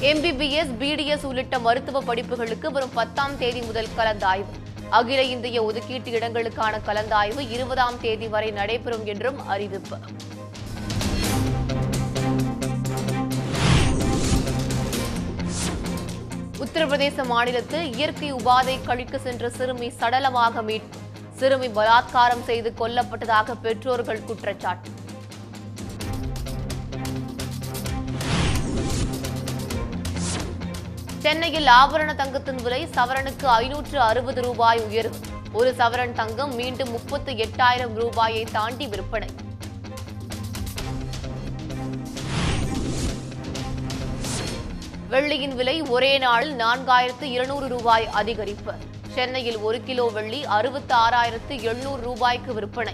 MBBS BDS உள்ளிட்ட மருத்துவ படிப்புகளுக்கு வரும் பத்தாம் தேதி முதல் கலந்தாய்வு அகில இந்திய ஒதுக்கீட்டு இடங்களுக்கான கலந்தாய்வு இருபதாம் தேதி வரை நடைபெறும் என்றும் அறிவிப்பு உத்தரப்பிரதேச மாநிலத்தில் இயற்கை உபாதை கழிக்க சென்ற சிறுமி சடலமாக மீட்பு சிறுமி பலாத்காரம் செய்து கொல்லப்பட்டதாக பெற்றோர்கள் குற்றச்சாட்டு சென்னையில் ஆபரண தங்கத்தின் விலை சவரனுக்கு ஐநூற்று அறுபது ரூபாய் உயர்வு ஒரு சவரன் தங்கம் மீண்டும் முப்பத்து எட்டாயிரம் ரூபாயை தாண்டி விற்பனை வெள்ளியின் விலை ஒரே நாளில் நான்காயிரத்து இருநூறு ரூபாய் அதிகரிப்பு சென்னையில் ஒரு கிலோ வெள்ளி அறுபத்தி ஆறாயிரத்து எழுநூறு ரூபாய்க்கு விற்பனை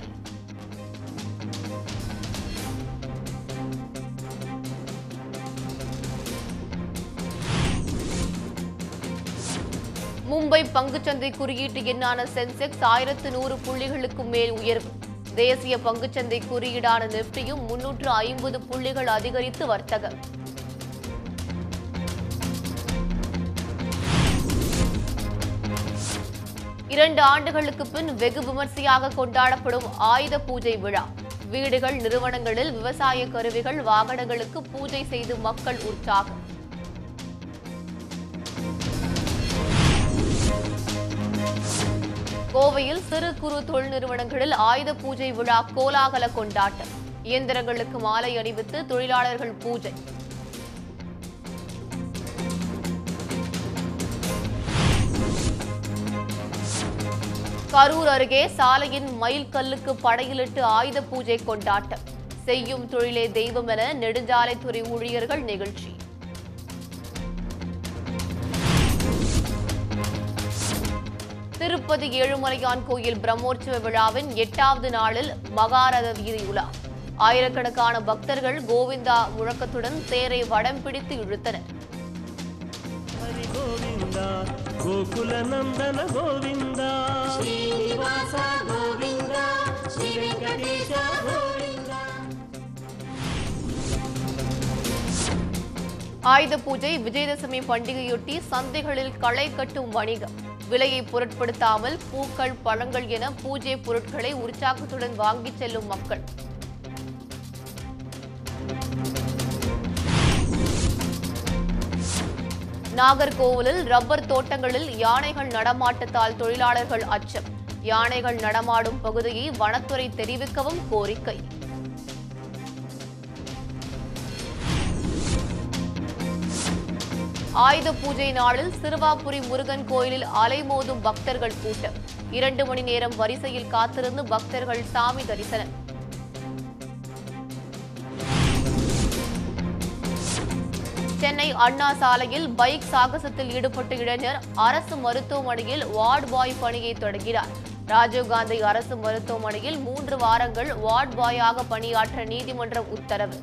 மும்பை பங்குச்சந்தை குறியீட்டு எண்ணான சென்செக்ஸ் ஆயிரத்து நூறு புள்ளிகளுக்கும் மேல் உயர்வு தேசிய பங்குச்சந்தை குறியீடான நிப்டியும் முன்னூற்று ஐம்பது புள்ளிகள் அதிகரித்து வர்த்தகம் இரண்டு ஆண்டுகளுக்கு பின் வெகு விமர்சையாக கொண்டாடப்படும் ஆயுத பூஜை விழா வீடுகள் நிறுவனங்களில் விவசாய கருவிகள் வாகனங்களுக்கு பூஜை செய்து மக்கள் உற்சாகம் கோவையில் சிறு குறு தொழில் நிறுவனங்களில் ஆயுத பூஜை விழா கோலாகல கொண்டாட்டம் இயந்திரங்களுக்கு மாலை அணிவித்து தொழிலாளர்கள் பூஜை கரூர் அருகே சாலையின் மயில் கல்லுக்கு படையிலிட்டு ஆயுத பூஜை கொண்டாட்டம் செய்யும் தொழிலே தெய்வம் என நெடுஞ்சாலைத்துறை ஊழியர்கள் நிகழ்ச்சி திருப்பதி ஏழுமலையான் கோயில் பிரம்மோற்சவ விழாவின் எட்டாவது நாளில் மகாரத வீதி உலா ஆயிரக்கணக்கான பக்தர்கள் கோவிந்தா முழக்கத்துடன் தேரை வடம் பிடித்து இழுத்தனர் ಹರಿ ಗೋವಿಂದ ಗೋಕುಲ ನಂದನ ಗೋವಿಂದ ಶ್ರೀನಿವಾಸ ಗೋವಿಂದ ಶ್ರೀ ವೆಂಕಟೇಶ ಗೋವಿಂದ ஆயுத பூஜை விஜயதசமி பண்டிகையொட்டி சந்தைகளில் களை கட்டும் வணிகம் விலையை பொருட்படுத்தாமல் பூக்கள் பழங்கள் என பூஜை பொருட்களை உற்சாகத்துடன் வாங்கிச் செல்லும் மக்கள் நாகர்கோவிலில் ரப்பர் தோட்டங்களில் யானைகள் நடமாட்டத்தால் தொழிலாளர்கள் அச்சம் யானைகள் நடமாடும் பகுதியை வனத்துறை தெரிவிக்கவும் கோரிக்கை ஆயுத பூஜை நாளில் சிறுவாபுரி முருகன் கோயிலில் அலைமோதும் பக்தர்கள் கூட்டம் இரண்டு மணி நேரம் வரிசையில் காத்திருந்து பக்தர்கள் சாமி தரிசனம் சென்னை அண்ணா சாலையில் பைக் சாகசத்தில் ஈடுபட்ட இளைஞர் அரசு மருத்துவமனையில் வார்டு பாய் பணியை தொடங்கினார் ராஜீவ்காந்தி அரசு மருத்துவமனையில் மூன்று வாரங்கள் வார்டு பாயாக பணியாற்ற நீதிமன்றம் உத்தரவு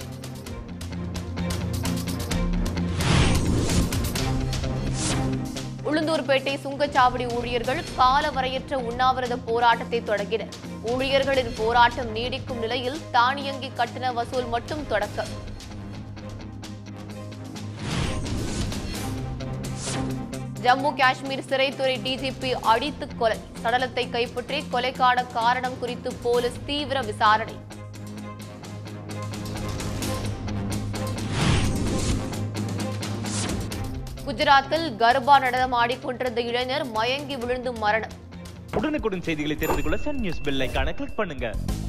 உளுந்தூர்பேட்டை சுங்கச்சாவடி ஊழியர்கள் காலவரையற்ற உண்ணாவிரத போராட்டத்தை தொடங்கினர் ஊழியர்களின் போராட்டம் நீடிக்கும் நிலையில் தானியங்கி கட்டண வசூல் மட்டும் தொடக்கம் ஜம்மு காஷ்மீர் சிறைத்துறை டிஜிபி அடித்து கொலை சடலத்தை கைப்பற்றி கொலைக்கான காரணம் குறித்து போலீஸ் தீவிர விசாரணை குஜராத்தில் கர்பா நடனம் ஆடிக்கொண்டிருந்த இளைஞர் மயங்கி விழுந்து மரணம் உடனுக்குடன் செய்திகளை தெரிந்து கொள்ள சன் நியூஸ் பெல் ஐகானை கிளிக் பண்ணுங்க